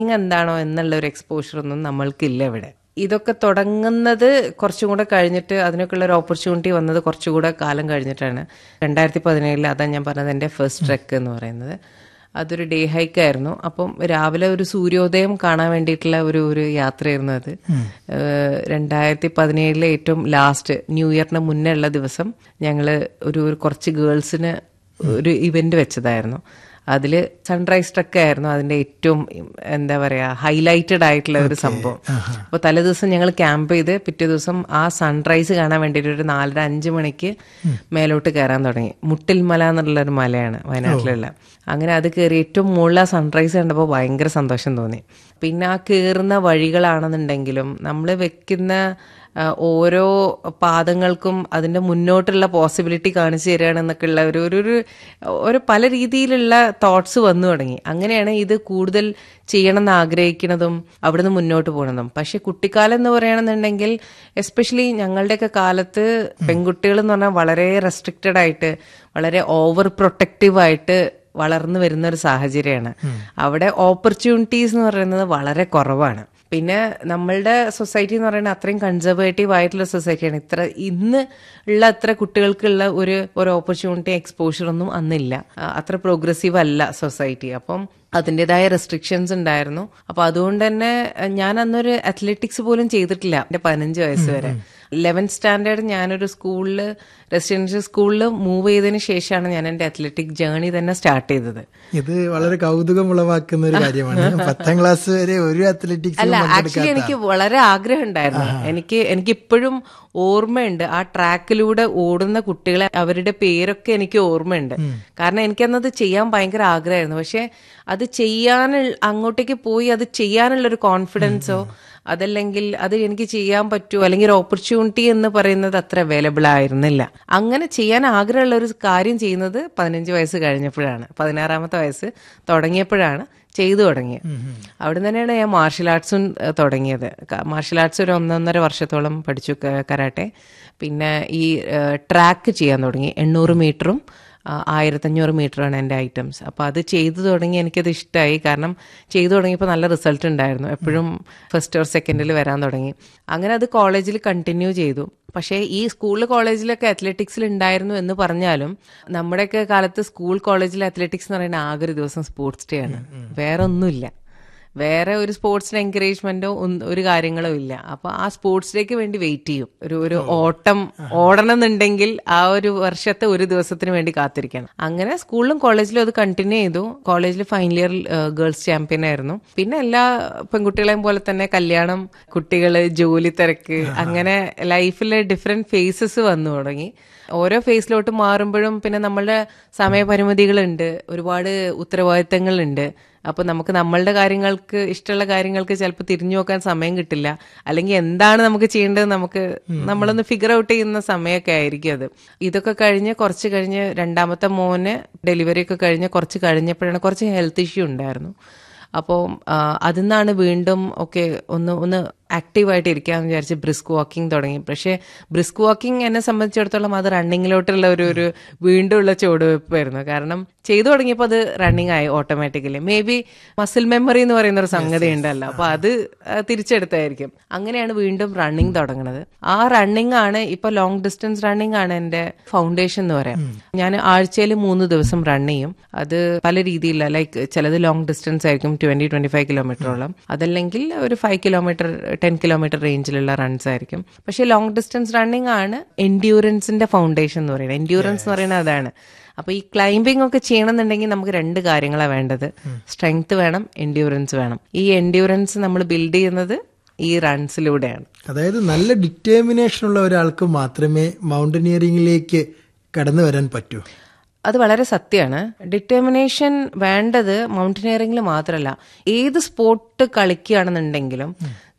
എന്താണോ എന്നുള്ള ഒരു എക്സ്പോഷർ ഒന്നും നമ്മൾക്കില്ല ഇവിടെ ഇതൊക്കെ തുടങ്ങുന്നത് കുറച്ചും കൂടെ കഴിഞ്ഞിട്ട് അതിനൊക്കെയുള്ള ഒരു ഓപ്പർച്യൂണിറ്റി വന്നത് കുറച്ചുകൂടെ കാലം കഴിഞ്ഞിട്ടാണ് രണ്ടായിരത്തി പതിനേഴിൽ അതാണ് ഞാൻ പറഞ്ഞത് എൻ്റെ ഫസ്റ്റ് ട്രെക്ക് എന്ന് പറയുന്നത് അതൊരു ഡേ ഹൈക്ക് ആയിരുന്നു അപ്പം രാവിലെ ഒരു സൂര്യോദയം കാണാൻ വേണ്ടിയിട്ടുള്ള ഒരു ഒരു യാത്രയായിരുന്നു അത് ഏഹ് രണ്ടായിരത്തി പതിനേഴിലെ ഏറ്റവും ലാസ്റ്റ് ന്യൂ ഇയറിന് മുന്നേ ഉള്ള ദിവസം ഞങ്ങൾ ഒരു ഒരു കുറച്ച് ഗേൾസിന് ഒരു ഇവന്റ് വെച്ചതായിരുന്നു അതിൽ സൺറൈസ് ട്രക്ക് ആയിരുന്നു അതിന്റെ ഏറ്റവും എന്താ പറയാ ഹൈലൈറ്റഡ് ആയിട്ടുള്ള ഒരു സംഭവം അപ്പൊ തലേ ദിവസം ഞങ്ങൾ ക്യാമ്പ് ചെയ്ത് പിറ്റേ ദിവസം ആ സൺറൈസ് കാണാൻ വേണ്ടിയിട്ട് ഒരു നാലര അഞ്ച് മണിക്ക് മേലോട്ട് കയറാൻ തുടങ്ങി മുട്ടിൽ മല എന്നുള്ള ഒരു മലയാണ് വയനാട്ടിലുള്ള അങ്ങനെ അത് കയറി ഏറ്റവും മുകളിൽ ആ സൺറൈസ് കണ്ടപ്പോൾ ഭയങ്കര സന്തോഷം തോന്നി പിന്നെ ആ കയറുന്ന വഴികളാണെന്നുണ്ടെങ്കിലും നമ്മൾ വെക്കുന്ന ആ, ഓരോ പാദങ്ങൾക്കും അതിന്റെ മുന്നോട്ടുള്ള പോസിബിലിറ്റി കാണിച്ചു തരികയാണെന്നൊക്കെ ഉള്ള ഒരു ഒരു ഒരു ഒരു പല രീതിയിലുള്ള തോട്ട്സ് വന്നു തുടങ്ങി അങ്ങനെയാണ് ഇത് കൂടുതൽ ചെയ്യണം എന്ന് ആഗ്രഹിക്കുന്നതും അവിടുന്ന് മുന്നോട്ട് പോകണതും പക്ഷെ കുട്ടിക്കാലം എന്ന് പറയുകയാണെന്നുണ്ടെങ്കിൽ എസ്പെഷ്യലി ഞങ്ങളുടെയൊക്കെ കാലത്ത് പെൺകുട്ടികൾ എന്ന് പറഞ്ഞാൽ വളരെ റെസ്ട്രിക്റ്റഡ് ആയിട്ട് വളരെ ഓവർ പ്രൊട്ടക്റ്റീവ് ആയിട്ട് വളർന്നു വരുന്ന ഒരു സാഹചര്യമാണ് അവിടെ ഓപ്പർച്യൂണിറ്റീസ് എന്ന് പറയുന്നത് വളരെ കുറവാണ് പിന്നെ നമ്മളുടെ സൊസൈറ്റി എന്ന് പറയുന്നത് അത്രയും കൺസർവേറ്റീവ് ആയിട്ടുള്ള സൊസൈറ്റിയാണ് ഇത്ര ഇന്ന് ഉള്ള അത്ര കുട്ടികൾക്കുള്ള ഒരു ഒരു ഓപ്പർച്യൂണിറ്റി എക്സ്പോഷർ ഒന്നും അന്നില്ല ആ, അത്ര പ്രോഗ്രസീവ് അല്ല സൊസൈറ്റി അപ്പം അതിൻ്റെതായ റെസ്ട്രിക്ഷൻസ് ഉണ്ടായിരുന്നു അപ്പൊ അതുകൊണ്ട് തന്നെ അഹ് ഞാൻ അന്നൊരു അത്ലറ്റിക്സ് പോലും ചെയ്തിട്ടില്ല എന്റെ പതിനഞ്ച് വയസ്സ് വരെ ലെവൻത്ത് സ്റ്റാൻഡേർഡ് ഞാനൊരു സ്കൂളിൽ റെസിഡൻഷ്യൽ സ്കൂളിൽ മൂവ് ചെയ്തതിന് ശേഷമാണ് ഞാൻ എൻ്റെ അത്ലറ്റിക് ജേണി തന്നെ സ്റ്റാർട്ട് ചെയ്തത് ഇത് വളരെ കൗതുകം ഉളവാക്കുന്ന ഒരു കാര്യമാണ് പത്താം ക്ലാസ് വരെ ഒരു അത്ലറ്റിക്സ് അല്ല ആക്ച്വലി എനിക്ക് വളരെ ആഗ്രഹം ഉണ്ടായിരുന്നു എനിക്ക് എനിക്ക് ഇപ്പോഴും ഓർമ്മയുണ്ട് ആ ട്രാക്കിലൂടെ ഓടുന്ന കുട്ടികളെ അവരുടെ പേരൊക്കെ എനിക്ക് ഓർമ്മയുണ്ട് കാരണം എനിക്കന്നത് ചെയ്യാൻ ഭയങ്കര ആഗ്രഹമായിരുന്നു പക്ഷെ അത് ചെയ്യാനുള്ള അങ്ങോട്ടേക്ക് പോയി അത് ചെയ്യാനുള്ള ഒരു കോൺഫിഡൻസോ അതല്ലെങ്കിൽ അത് എനിക്ക് ചെയ്യാൻ പറ്റുമോ അല്ലെങ്കിൽ ഒരു ഓപ്പർച്യൂണിറ്റി എന്ന് പറയുന്നത് അത്ര അവൈലബിൾ ആയിരുന്നില്ല അങ്ങനെ ചെയ്യാൻ ആഗ്രഹമുള്ള ഒരു കാര്യം ചെയ്യുന്നത് പതിനഞ്ച് വയസ്സ് കഴിഞ്ഞപ്പോഴാണ് പതിനാറാമത്തെ വയസ്സ് തുടങ്ങിയപ്പോഴാണ് ചെയ്തു തുടങ്ങിയത് അവിടെ തന്നെയാണ് ഞാൻ മാർഷൽ ആർട്സും ഏഹ്, തുടങ്ങിയത് മാർഷൽ ആർട്സ് ഒരു ഒന്നൊന്നര വർഷത്തോളം പഠിച്ചു ക- കരാട്ടെ പിന്നെ ഈ ട്രാക്ക് ചെയ്യാൻ തുടങ്ങി എണ്ണൂറ് മീറ്ററും ആയിരത്തഞ്ഞൂറ് മീറ്ററാണ് എൻ്റെ ഐറ്റംസ് അപ്പോൾ അത് ചെയ്തു തുടങ്ങി എനിക്കത് ഇഷ്ടമായി കാരണം ചെയ്തു തുടങ്ങിയപ്പോൾ നല്ല റിസൾട്ട് ഉണ്ടായിരുന്നു എപ്പോഴും ഫസ്റ്റ് ഓർ സെക്കൻഡിൽ വരാൻ തുടങ്ങി അങ്ങനെ അത് കോളേജിൽ കണ്ടിന്യൂ ചെയ്തു പക്ഷേ ഈ സ്കൂൾ കോളേജിലൊക്കെ അത്ലറ്റിക്സിൽ ഉണ്ടായിരുന്നു എന്ന് പറഞ്ഞാലും നമ്മുടെയൊക്കെ കാലത്ത് സ്കൂൾ കോളേജിൽ അത്ലറ്റിക്സ് എന്ന് പറയുന്ന ആകെ ഒരു ദിവസം സ്പോർട്സ് ഡേ ആണ് വേറെ ഒന്നുമില്ല വേറെ ഒരു സ്പോർട്സിന് എൻകറേജ്മെന്റോ ഒരു കാര്യങ്ങളോ ഇല്ല അപ്പൊ ആ സ്പോർട്സ് ഡേക്ക് വേണ്ടി വെയിറ്റ് ചെയ്യും ഒരു ഒരു ഓട്ടം ഓടണം എന്നുണ്ടെങ്കിൽ ആ ഒരു വർഷത്തെ ഒരു ദിവസത്തിന് വേണ്ടി കാത്തിരിക്കണം അങ്ങനെ സ്കൂളിലും കോളേജിലും അത് കണ്ടിന്യൂ ചെയ്തു കോളേജിൽ ഫൈനൽ ഇയർ ഗേൾസ് ചാമ്പ്യൻ ആയിരുന്നു പിന്നെ എല്ലാ പെൺകുട്ടികളെയും പോലെ തന്നെ കല്യാണം കുട്ടികള് ജോലി തിരക്ക് അങ്ങനെ ലൈഫിലെ ഡിഫറെന്റ് ഫേസസ് വന്നു തുടങ്ങി ഓരോ ഫേസിലോട്ട് മാറുമ്പോഴും പിന്നെ നമ്മളുടെ സമയപരിമിതികളുണ്ട് ഒരുപാട് ഉത്തരവാദിത്തങ്ങളുണ്ട് അപ്പൊ നമുക്ക് നമ്മളുടെ കാര്യങ്ങൾക്ക് ഇഷ്ടമുള്ള കാര്യങ്ങൾക്ക് ചിലപ്പോൾ തിരിഞ്ഞു നോക്കാൻ സമയം കിട്ടില്ല അല്ലെങ്കിൽ എന്താണ് നമുക്ക് ചെയ്യേണ്ടത് നമുക്ക് നമ്മളൊന്ന് ഫിഗർ ഔട്ട് ചെയ്യുന്ന സമയമൊക്കെ ആയിരിക്കും അത് ഇതൊക്കെ കഴിഞ്ഞ് കുറച്ച് കഴിഞ്ഞ് രണ്ടാമത്തെ മോന് ഡെലിവറി ഒക്കെ കഴിഞ്ഞ് കുറച്ച് കഴിഞ്ഞപ്പോഴാണ് കുറച്ച് ഹെൽത്ത് ഇഷ്യൂ ഉണ്ടായിരുന്നു അപ്പോൾ അതിൽ നിന്നാണ് വീണ്ടും ഒക്കെ ഒന്ന് ഒന്ന് ആക്റ്റീവായിട്ട് ഇരിക്കാമെന്ന് വിചാരിച്ച് ബ്രിസ്ക് വാക്കിംഗ് തുടങ്ങി പക്ഷേ ബ്രിസ്ക് വാക്കിംഗ് എന്നെ സംബന്ധിച്ചിടത്തോളം അത് റണ്ണിങ്ങിലോട്ടുള്ള ഒരു ഒരു വീണ്ടും ഉള്ള ചുവടുവെപ്പായിരുന്നു കാരണം ചെയ്തു തുടങ്ങിയപ്പോൾ അത് റണ്ണിങ് ആയി automatically maybe muscle memory എന്ന് പറയുന്ന ഒരു സംഗതി ഉണ്ടല്ലോ അപ്പൊ അത് ആ, തിരിച്ചെടുത്തായിരിക്കും അങ്ങനെയാണ് വീണ്ടും റണ്ണിങ് തുടങ്ങുന്നത് ആ റണ്ണിങ് ആണ് ഇപ്പൊ ലോങ് ഡിസ്റ്റൻസ് റണ്ണിങ് ആണ് എന്റെ ഫൗണ്ടേഷൻ എന്ന് പറയാം ഞാൻ ആഴ്ചയിൽ മൂന്ന് ദിവസം റൺ ചെയ്യും അത് പല രീതിയില്ല ലൈക്ക് ചിലത് ലോങ് ഡിസ്റ്റൻസ് ആയിരിക്കും ട്വന്റി ട്വന്റി ഫൈവ് കിലോമീറ്ററോളം അതല്ലെങ്കിൽ ഒരു ഫൈവ് കിലോമീറ്റർ ടെൻ കിലോമീറ്റർ റേഞ്ചിലുള്ള റൺസ് ആയിരിക്കും പക്ഷേ ലോങ് ഡിസ്റ്റൻസ് റണ്ണിങ് ആണ് എൻഡ്യൂറൻസിന്റെ ഫൗണ്ടേഷൻ എന്ന് പറയുന്നത് എൻഡ്യൂറൻസ് എന്ന് പറയുന്നത് അതാണ് അപ്പൊ ഈ ക്ലൈംബിംഗ് ഒക്കെ ചെയ്യണമെന്നുണ്ടെങ്കിൽ നമുക്ക് രണ്ട് കാര്യങ്ങളാണ് വേണ്ടത് സ്ട്രെങ്ത് വേണം എൻഡ്യൂറൻസ് വേണം ഈ എൻഡ്യൂറൻസ് നമ്മൾ ബിൽഡ് ചെയ്യുന്നത് ഈ റൺസിലൂടെയാണ് അതായത് നല്ല ഡിറ്റർമിനേഷൻ ഉള്ള ഒരാൾക്ക് മാത്രമേ മൗണ്ടനിയറിംഗിലേക്ക് കടന്നു വരാൻ പറ്റൂ അത് വളരെ സത്യമാണ് ഡിറ്റർമിനേഷൻ വേണ്ടത് മൗണ്ടനിയറിംഗിൽ മാത്രമല്ല ഏത് സ്പോർട്ട് കളിക്കുകയാണെന്നുണ്ടെങ്കിലും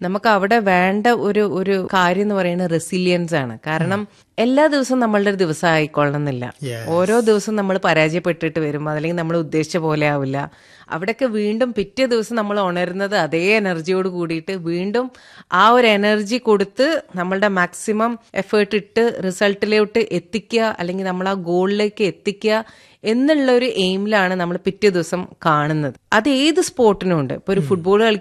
നമുക്ക് അവിടെ വേണ്ട ഒരു ഒരു കാര്യം എന്ന് പറയുന്നത് റെസിലിയൻസ് ആണ് കാരണം എല്ലാ ദിവസവും നമ്മളുടെ ഒരു ദിവസം ആയിക്കൊള്ളണമെന്നില്ല Yes. ഓരോ ദിവസം നമ്മൾ പരാജയപ്പെട്ടിട്ട് വരും അല്ലെങ്കിൽ നമ്മൾ ഉദ്ദേശിച്ച പോലെ ആവില്ല അവിടെയൊക്കെ വീണ്ടും പിറ്റേ ദിവസം നമ്മൾ ഉണരുന്നത് അതേ എനർജിയോട് കൂടിയിട്ട് വീണ്ടും ആ ഒരു എനർജി കൊടുത്ത് നമ്മളുടെ മാക്സിമം എഫേർട്ട് ഇട്ട് റിസൾട്ടിലോട്ട് എത്തിക്കുക അല്ലെങ്കിൽ നമ്മൾ ആ ഗോളിലേക്ക് എത്തിക്കുക എന്നുള്ള ഒരു എയിമിലാണ് നമ്മൾ പിറ്റേ ദിവസം കാണുന്നത് അത് ഏത് സ്പോർട്ടിനും ഉണ്ട് ഇപ്പൊ ഒരു ഫുട്ബോൾ